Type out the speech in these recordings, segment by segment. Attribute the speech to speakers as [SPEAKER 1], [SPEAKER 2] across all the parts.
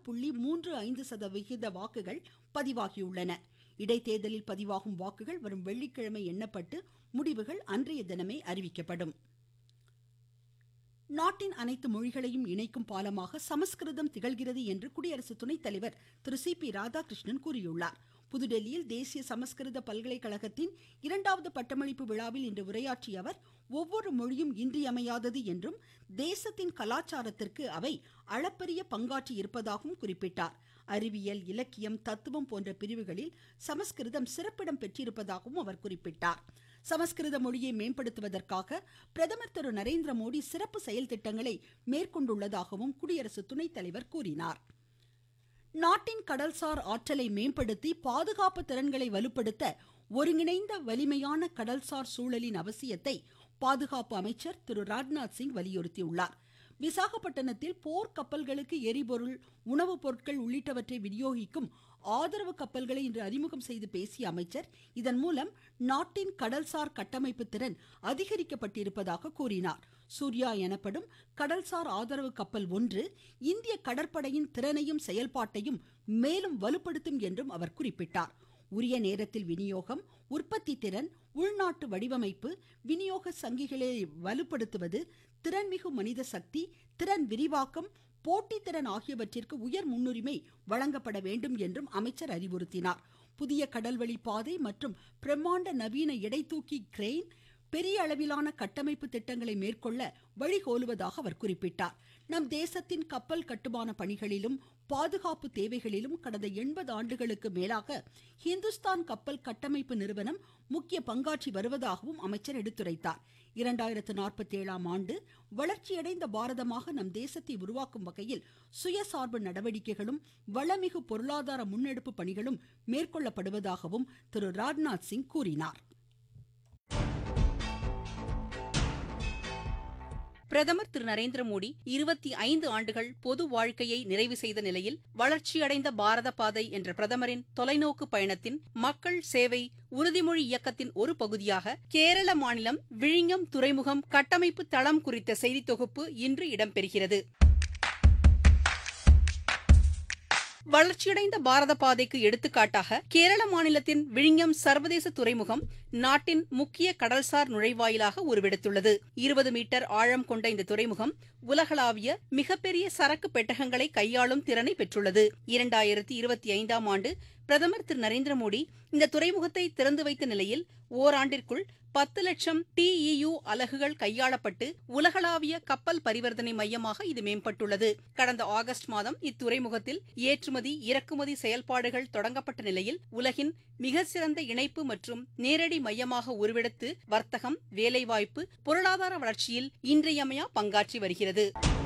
[SPEAKER 1] புள்ளி மூன்று ஐந்து சதவிகித வாக்குகள் பதிவாகியுள்ளன இடைத்தேர்தலில் பதிவாகும் வாக்குகள் வரும் வெள்ளிக்கிழமை எண்ணப்பட்டு முடிவுகள் அன்றைய தினமே அறிவிக்கப்படும் நாட்டின் அனைத்து மொழிகளையும் இணைக்கும் பாலமாக சமஸ்கிருதம் திகழ்கிறது என்று குடியரசு துணைத் தலைவர் திரு சி பி ராதாகிருஷ்ணன் கூறியுள்ளார் புதுடெல்லியில் தேசிய சமஸ்கிருத பல்கலைக்கழகத்தின் இரண்டாவது பட்டமளிப்பு விழாவில் இன்று உரையாற்றிய அவர் ஒவ்வொரு மொழியும் இன்றியமையாதது என்றும் தேசத்தின் கலாச்சாரத்திற்கு அவை அளப்பரிய பங்காற்றி இருப்பதாகவும் குறிப்பிட்டார் அறிவியல் இலக்கியம் தத்துவம் போன்ற பிரிவுகளில் சமஸ்கிருதம் சிறப்பிடம் பெற்றிருப்பதாகவும் அவர் குறிப்பிட்டார் சமஸ்கிருத மொழியை மேம்படுத்துவதற்காக பிரதமர் திரு நரேந்திர மோடி சிறப்பு செயல் திட்டங்களை மேற்கொண்டுள்ளதாகவும் குடியரசு துணைத் தலைவர் கூறினார் நாட்டின் கடல்சார் ஆற்றலை மேம்படுத்தி பாதுகாப்பு திறன்களை வலுப்படுத்த ஒருங்கிணைந்த வலிமையான கடல்சார் சூழலின் அவசியத்தை பாதுகாப்பு அமைச்சர் திரு ராஜ்நாத் சிங் வலியுறுத்தியுள்ளார் விசாகப்பட்டினத்தில் போர் கப்பல்களுக்கு எரிபொருள் உணவுப் பொருட்கள் உள்ளிட்டவற்றை விநியோகிக்கும் ஆதரவு கப்பல்களை இன்று அறிமுகம் செய்து பேசிய அமைச்சர் இதன் மூலம் நாட்டின் கடல்சார் கட்டமைப்பு திறன் அதிகரிக்கப்பட்டிருப்பதாக கூறினார் சூர்யா எனப்படும் கடல்சார் ஆதரவு கப்பல் ஒன்று இந்திய கடற்படையின் திறனையும் செயல்பாட்டையும் மேலும் வலுப்படுத்தும் என்றும் அவர் குறிப்பிட்டார் உரிய நேரத்தில் விநியோகம் உற்பத்தி திறன் உள்நாட்டு வடிவமைப்பு விநியோக சங்கிகளை வலுப்படுத்துவது திறன்மிகு மனித சக்தி திறன் விரிவாக்கம் போட்டித்திறன் ஆகியவற்றிற்கு உயர் முன்னுரிமை வழங்கப்பட வேண்டும் என்றும் அமைச்சர் அறிவுறுத்தினார் புதிய கடல்வழி பாதை மற்றும் பிரம்மாண்ட நவீன எடைதூக்கி கிரெயின் பெரிய அளவிலான கட்டமைப்பு திட்டங்களை மேற்கொள்ள வழிகோலுவதாக அவர் குறிப்பிட்டார் நம் தேசத்தின் கப்பல் கட்டுமான பணிகளிலும் பாதுகாப்பு தேவைகளிலும் கடந்த எண்பது ஆண்டுகளுக்கு மேலாக ஹிந்துஸ்தான் கப்பல் கட்டமைப்பு நிறுவனம் முக்கிய பங்காற்றி வருவதாகவும் அமைச்சர் எடுத்துரைத்தார் இரண்டாயிரத்து நாற்பத்தி ஏழாம் ஆண்டு வளர்ச்சியடைந்த பாரதமாக நம் தேசத்தை உருவாக்கும் வகையில் சுயசார்பு நடவடிக்கைகளும் வளமிகு பொருளாதார முன்னெடுப்பு பணிகளும் மேற்கொள்ளப்படுவதாகவும் திரு ராஜ்நாத் சிங் கூறினார்
[SPEAKER 2] பிரதமர் திரு நரேந்திர மோடி இருபத்தி ஐந்து ஆண்டுகள் பொது வாழ்க்கையை நிறைவு செய்த நிலையில் வளர்ச்சியடைந்த பாரத பாதை என்ற பிரதமரின் தொலைநோக்கு பயணத்தின் மக்கள் சேவை உறுதிமொழி இயக்கத்தின் ஒரு பகுதியாக கேரள மாநிலம் விழிஞம் துறைமுகம் கட்டமைப்பு தளம் குறித்த செய்தி தொகுப்பு இன்று இடம்பெறுகிறது வளர்ச்சியடைந்த பாரத பாதைக்கு எடுத்துக்காட்டாக கேரள மாநிலத்தின் விழிஞம் சர்வதேச துறைமுகம் நாட்டின் முக்கிய கடல்சார் நுழைவாயிலாக உருவெடுத்துள்ளது இருபது மீட்டர் ஆழம் கொண்ட இந்த துறைமுகம் உலகளாவிய மிகப்பெரிய சரக்கு பெட்டகங்களை கையாளும் திறனை பெற்றுள்ளது இரண்டாயிரத்தி இருபத்தி ஐந்தாம் ஆண்டு பிரதமர் திரு நரேந்திர மோடி இந்த துறைமுகத்தை திறந்து வைத்த நிலையில் ஓராண்டிற்குள் பத்து லட்சம் டிஇயு அலகுகள் கையாளப்பட்டு உலகளாவிய கப்பல் பரிவர்த்தனை மையமாக இது மேம்பட்டுள்ளது கடந்த ஆகஸ்ட் மாதம் இத்துறைமுகத்தில் ஏற்றுமதி இறக்குமதி செயல்பாடுகள் தொடங்கப்பட்ட நிலையில் உலகின் மிக சிறந்த இணைப்பு மற்றும் நேரடி மையமாக உருவெடுத்து வர்த்தகம் வேலைவாய்ப்பு பொருளாதார வளர்ச்சியில் இன்றியமையா பங்காற்றி வருகிறது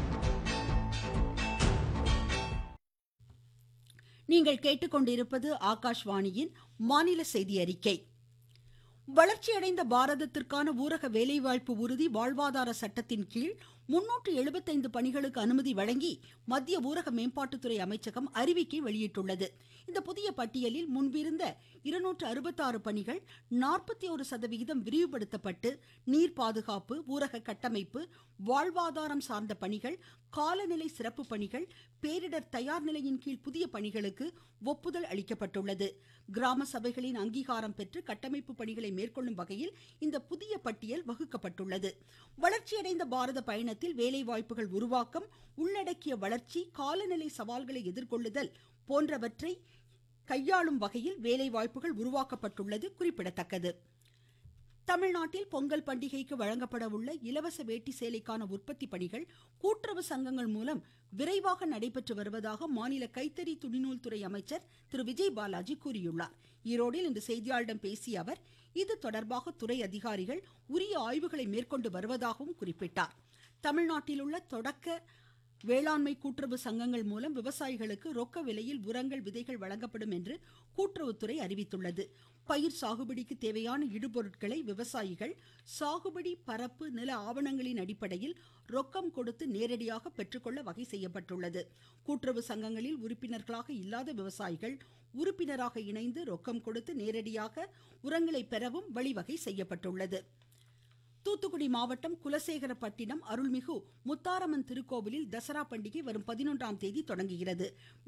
[SPEAKER 1] நீங்கள் கேட்டுக்கொண்டிருப்பது ஆகாஷ்வாணியின் மாநில செய்தி அறிக்கை வளர்ச்சியடைந்த பாரதத்திற்கான ஊரக வேலைவாய்ப்பு உறுதி வாழ்வாதார சட்டத்தின் கீழ் முன்னூற்று எழுபத்தைந்து பணிகளுக்கு அனுமதி வழங்கி மத்திய ஊரக மேம்பாட்டுத்துறை அமைச்சகம் அறிவிக்கை வெளியிட்டுள்ளது இந்த புதிய பட்டியலில் முன்பிருந்த இருநூற்று அறுபத்தாறு பணிகள் நாற்பத்தி ஒரு சதவிகிதம் விரிவுபடுத்தப்பட்டு நீர் பாதுகாப்பு ஊரக கட்டமைப்பு வாழ்வாதாரம் சார்ந்த பணிகள் காலநிலை சிறப்பு பணிகள் பேரிடர் தயார் நிலையின் கீழ் புதிய பணிகளுக்கு ஒப்புதல் அளிக்கப்பட்டுள்ளது கிராம சபைகளின் அங்கீகாரம் பெற்று கட்டமைப்பு பணிகளை மேற்கொள்ளும் வகையில் இந்த புதிய பட்டியல் வகுக்கப்பட்டுள்ளது வளர்ச்சியடைந்த பாரத பயணத்தில் வேலைவாய்ப்புகள் உருவாக்கம் உள்ளடக்கிய வளர்ச்சி காலநிலை சவால்களை எதிர்கொள்ளுதல் போன்றவற்றை கையாளும் வகையில் வேலைவாய்ப்புகள் உருவாக்கப்பட்டுள்ளது குறிப்பிடத்தக்கது தமிழ்நாட்டில் பொங்கல் பண்டிகைக்கு வழங்கப்பட உள்ள இலவச வேட்டி சேலைக்கான உற்பத்தி பணிகள் கூட்டுறவு சங்கங்கள் மூலம் விரைவாக நடைபெற்று வருவதாக மாநில கைத்தறி துணிநூல் துறை அமைச்சர் திரு விஜய் பாலாஜி கூறியுள்ளார் ஈரோடில் இன்று செய்தியாளர்களிடம் பேசிய அவர் இது தொடர்பாக துறை அதிகாரிகள் உரிய ஆய்வுகளை மேற்கொண்டு வருவதாகவும் குறிப்பிட்டார் தமிழ்நாட்டில் உள்ள தொடக்க வேளாண்மை கூட்டுறவு சங்கங்கள் மூலம் விவசாயிகளுக்கு ரொக்க விலையில் உரங்கள் விதைகள் வழங்கப்படும் என்று கூட்டுறவுத்துறை அறிவித்துள்ளது பயிர் சாகுபடிக்கு தேவையான இடுபொருட்களை விவசாயிகள் சாகுபடி பரப்பு நில ஆவணங்களின் அடிப்படையில் ரொக்கம் கொடுத்து நேரடியாக பெற்றுக்கொள்ள வகை செய்யப்பட்டுள்ளது கூட்டுறவு சங்கங்களில் உறுப்பினர்களாக இல்லாத விவசாயிகள் உறுப்பினராக இணைந்து ரொக்கம் கொடுத்து நேரடியாக உரங்களை பெறவும் வழிவகை செய்யப்பட்டுள்ளது தூத்துக்குடி மாவட்டம் குலசேகரப்பட்டினம் அருள்மிகு முத்தாரம்மன் திருக்கோவிலில் தசரா பண்டிகை வரும் பதினொன்றாம் தேதி தொடங்குகிறது